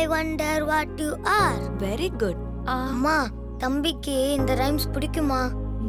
I wonder what you are very good அம்மா தம்பிக்கு இந்த ரைம்ஸ் பிடிக்குமா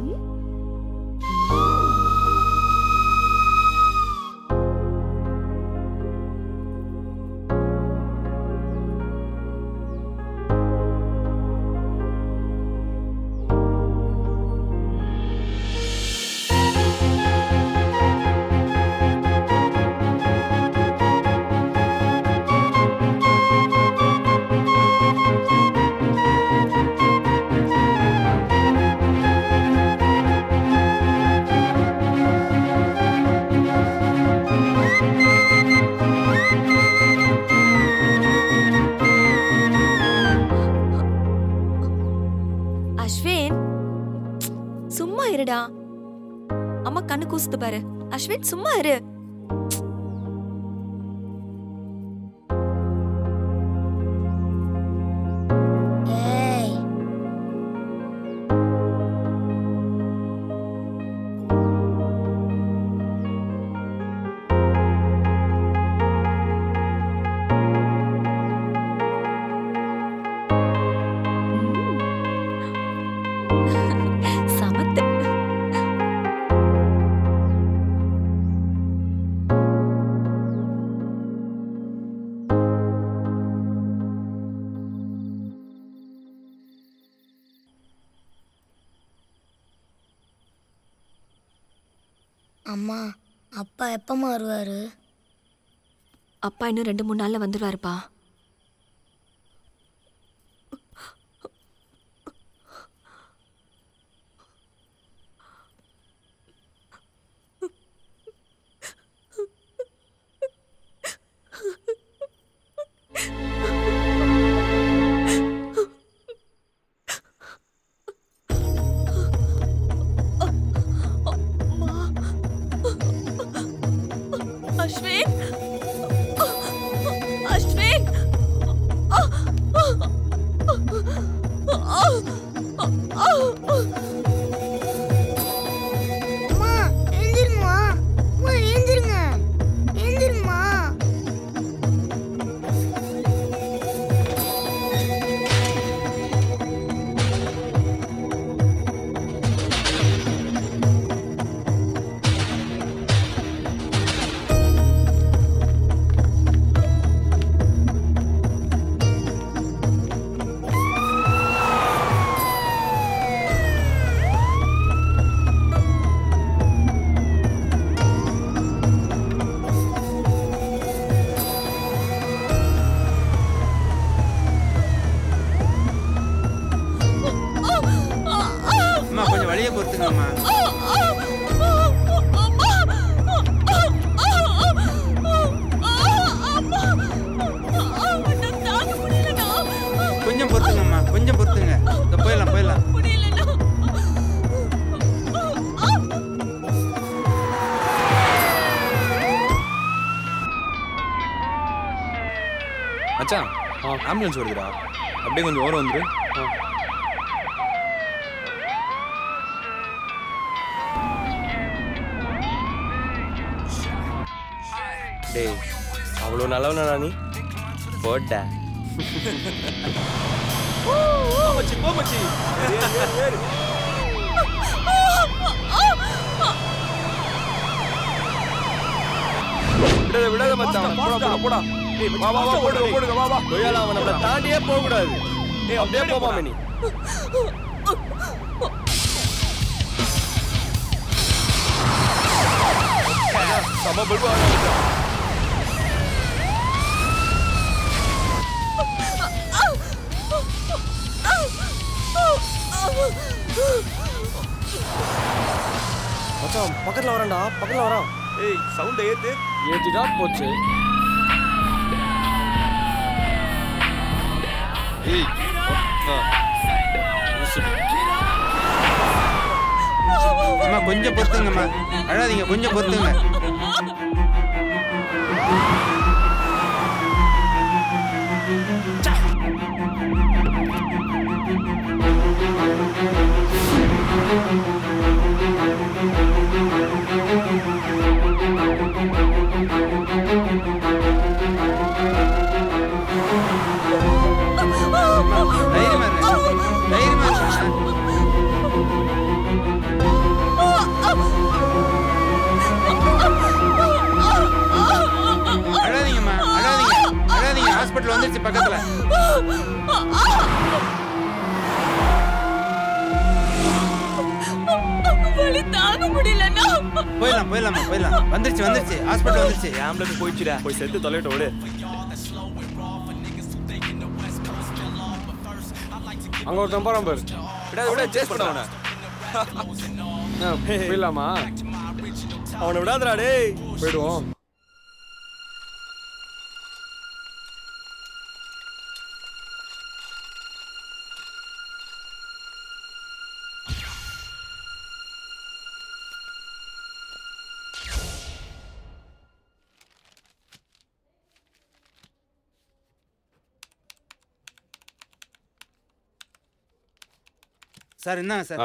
அஸ்வின் சும்மா இருடா அம்மா கண்ணு கூசுது பாரு அஸ்வின் சும்மா இரு ஏய் சமத்து அம்மா அப்பா எப்பமா வருவாரு அப்பா இன்னும் ரெண்டு மூணு நாள்ல வந்துருவாருப்பா அஸ்வின் அஸ்வின் அம்மா எழுந்திருங்கம்மா அம்மா எழுந்திருங்க எழுந்திருங்கம்மா அம்மா கொஞ்சம் வழியை பொறுத்துங்கம்மா கொஞ்சம் பொறுத்துங்கம்மா கொஞ்சம் பொறுத்துங்க இந்த போயிடலாம் போயிடலாம் மச்சான் ஆம்புலன்ஸ் வருதுடா அப்படியே கொஞ்சம் ஓரம் வந்துரு டேய் அவ்வளோ நல்லவனா நீ போட்ட மச்சி போ மச்சி விடாத விடாத மச்சான் போடா போடா போடா வா வா வா போடுங்க போடுங்க வா வா கொய்யால அவன் நம்மளை தாண்டியே போக கூடாது டேய் அப்படியே போமா நீ சம பல்பு ஆரம்பிச்சா மச்சான் பக்கத்துல வரான்டா பக்கத்துல வரான் ஏய் சவுண்ட் ஏத்து ஏத்திட்டா போச்சு ஏய் அம்மா கொஞ்சம் பொறுத்துங்கம்மா அழாதீங்க கொஞ்சம் பொறுத்துங்க ஏய் பக்கத்துல வலி தாங்க முடியலண்ணா போயிடலாம் போயிடலாமா போயிடலாம் வந்துருச்சு வந்துருச்சு ஹாஸ்பிட்டல் வந்துருச்சு ஆம்புலன்ஸ் போயிடுச்சுடா போய் செத்து தொலைட்டு ஓடு அங்க ஒருத்தன் போறான் பாரு விடாத விட சேஸ் பண்ண அவனை என்ன, போயிடலாமா அவனை விடாதடா டேய் போயிடுவோம் சார் என்னங்க சார் ஆ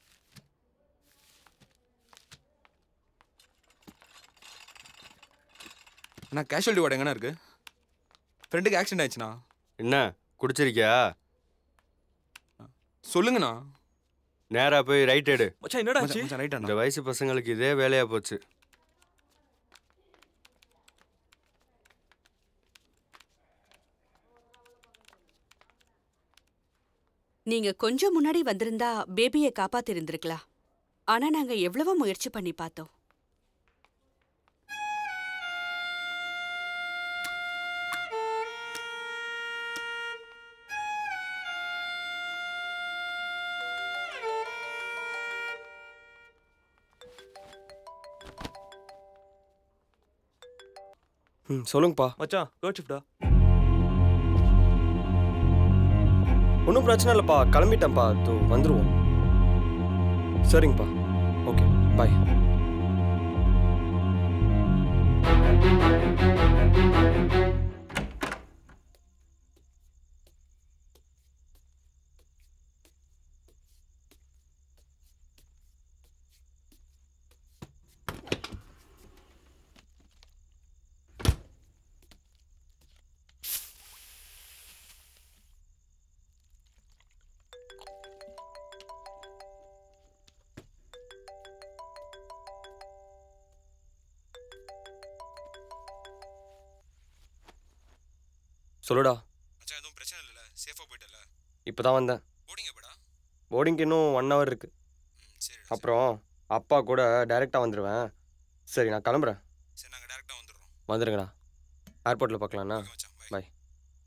அண்ணா கேஷுவலிட்டி வார்டு எங்கண்ணா இருக்கு ஃப்ரெண்டுக்கு ஆக்சிடென்ட் ஆயிடுச்சுண்ணா என்ன குடிச்சிருக்கியா சொல்லுங்கண்ணா நேரா போய் ரைட் எடு மச்சான் என்னடா ஆச்சு மச்சான் ரைட் இந்த வயசு பசங்களுக்கு இதே வேலையா போச்சு நீங்க கொஞ்சம் முன்னாடி வந்திருந்தா பேபியை காப்பாத்திருந்திருக்கலாம் ஆனா நாங்க எவ்வளவோ முயற்சி பண்ணி பார்த்தோம் ம் சொல்லுங்கப்பா மச்சான் ரோட் ஷிஃப்டா ஒன்றும் பிரச்சனை இல்லைப்பா கிளம்பிட்டேன்ப்பா தோ வந்துருவோம் சரிங்கப்பா ஓகே பாய் சொல்லுடா மச்சான் எதுவும் பிரச்சனை இல்லைல்ல சேஃபாக போயிட்டல இப்போ தான் வந்தேன் போடிங்க எப்படா போர்டிங்க்கு இன்னும் ஒன் ஹவர் இருக்கு ம் சரி அப்புறம் அப்பா கூட டைரெக்டாக வந்துடுவேன் சரி நான் கிளம்புறேன் சரி நாங்கள் டேரெக்டாக வந்துடுறோம் வந்துடுங்கடா ஏர்போர்ட்டில் பார்க்கலாண்ணா ஓகே மச்சான் பை பாய்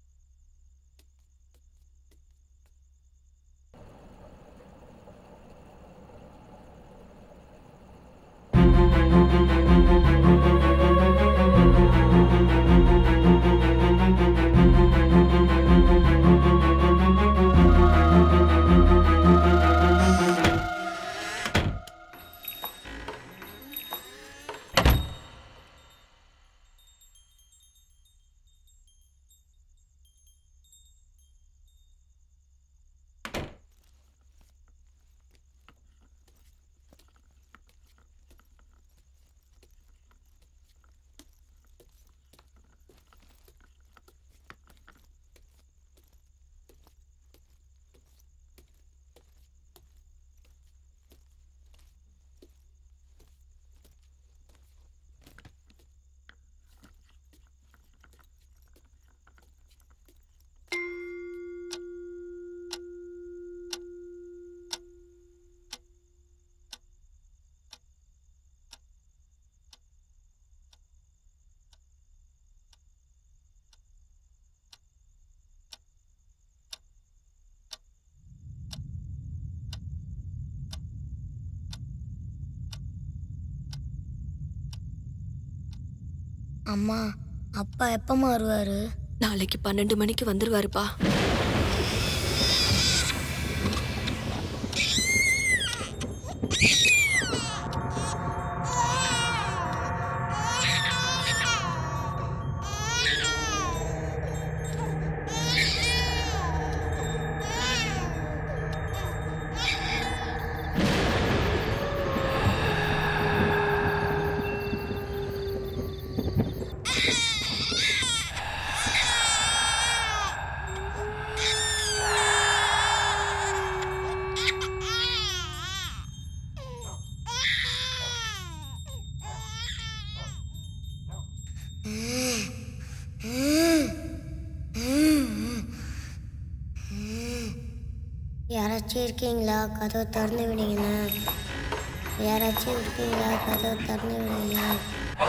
அம்மா அப்பா எப்பமா வருவாரு நாளைக்கு பன்னெண்டு மணிக்கு வந்துருவாருப்பா யாராச்சும் இருக்கீங்களா கதவை திறந்து விடுங்களேன் யாராச்சும் இருக்கீங்களா கதவை திறந்து விடுங்களேன்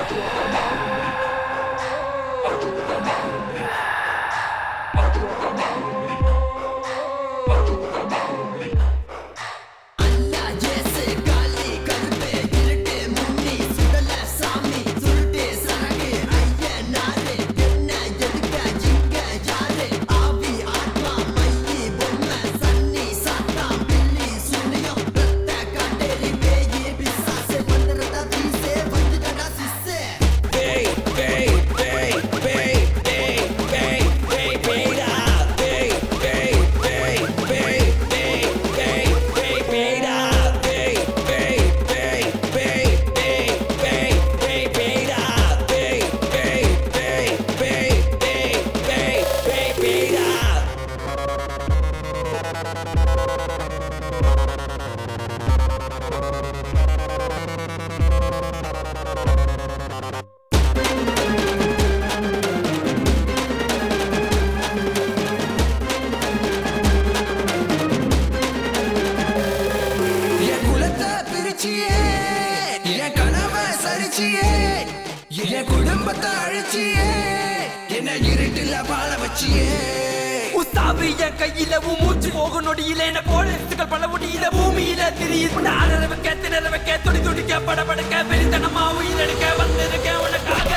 என் குலத்தை பிரிச்சியே என் கனவை சரிச்சியே என் குடும்பத்தை அழிச்சியே என்ன இருட்டுல வாழ வச்சியே உஸ்தாபு என் கையில உன் மூச்சு போகும் நொடியில என்ன போலீசுகள் பல முடியில பூமியில திரியுது ஆதர வைக்க திணற வைக்க துடி துடிக்க படபடக்க வெறித்தனமா உயிரெடுக்க வந்திருக்க உனக்காக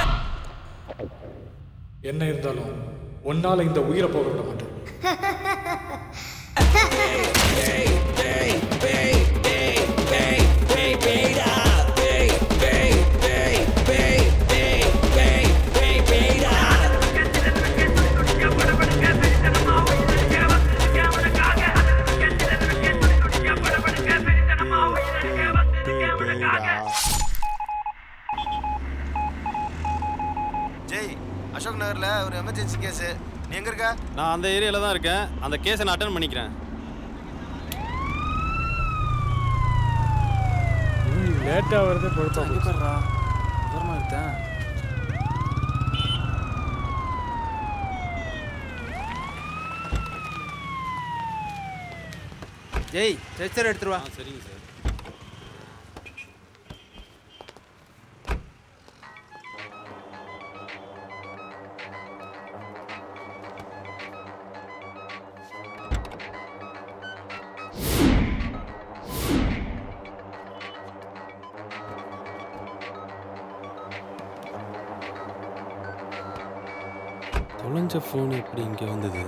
என்ன இருந்தாலும் உன்னால இந்த உயிரை போக விட மாட்டேன் ஜெய் அசோக் நகர்ல ஒரு எமர்ஜென்சி கேஸ் நீ எங்க இருக்க நான் அந்த ஏரியாவில் தான் இருக்கேன் அந்த கேஸை நான் அட்டன் பண்ணிக்கிறேன் லேட்டாக வருது பொறுத்தா உட்கார்றா ஓரமா இருக்கேன் ஜெய் ஸ்ட்ரெச்சர் எடுத்துருவா சரிங்க சார் தொலைஞ்ச ஃபோன் எப்படி இங்கே வந்தது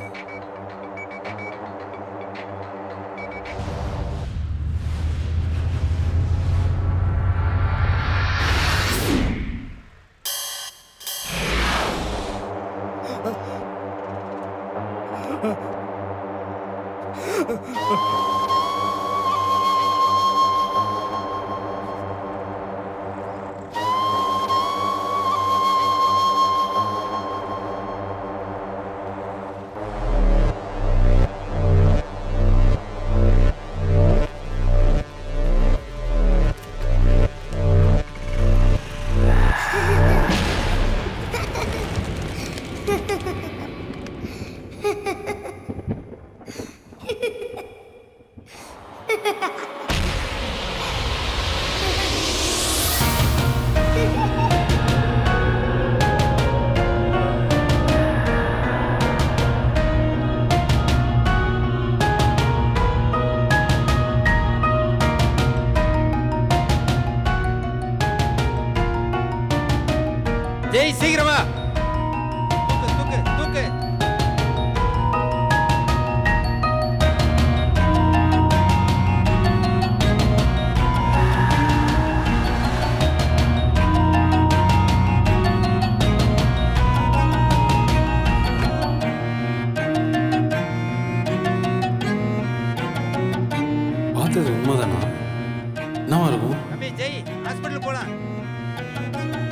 ஜெய் சீக்கிரமா தூக்கு தூக்கு தூக்கு பார்த்தது உண்மைதானா என்னவா இருக்கும் தம்பி ஜெய் ஹாஸ்பிட்டல் போலாம்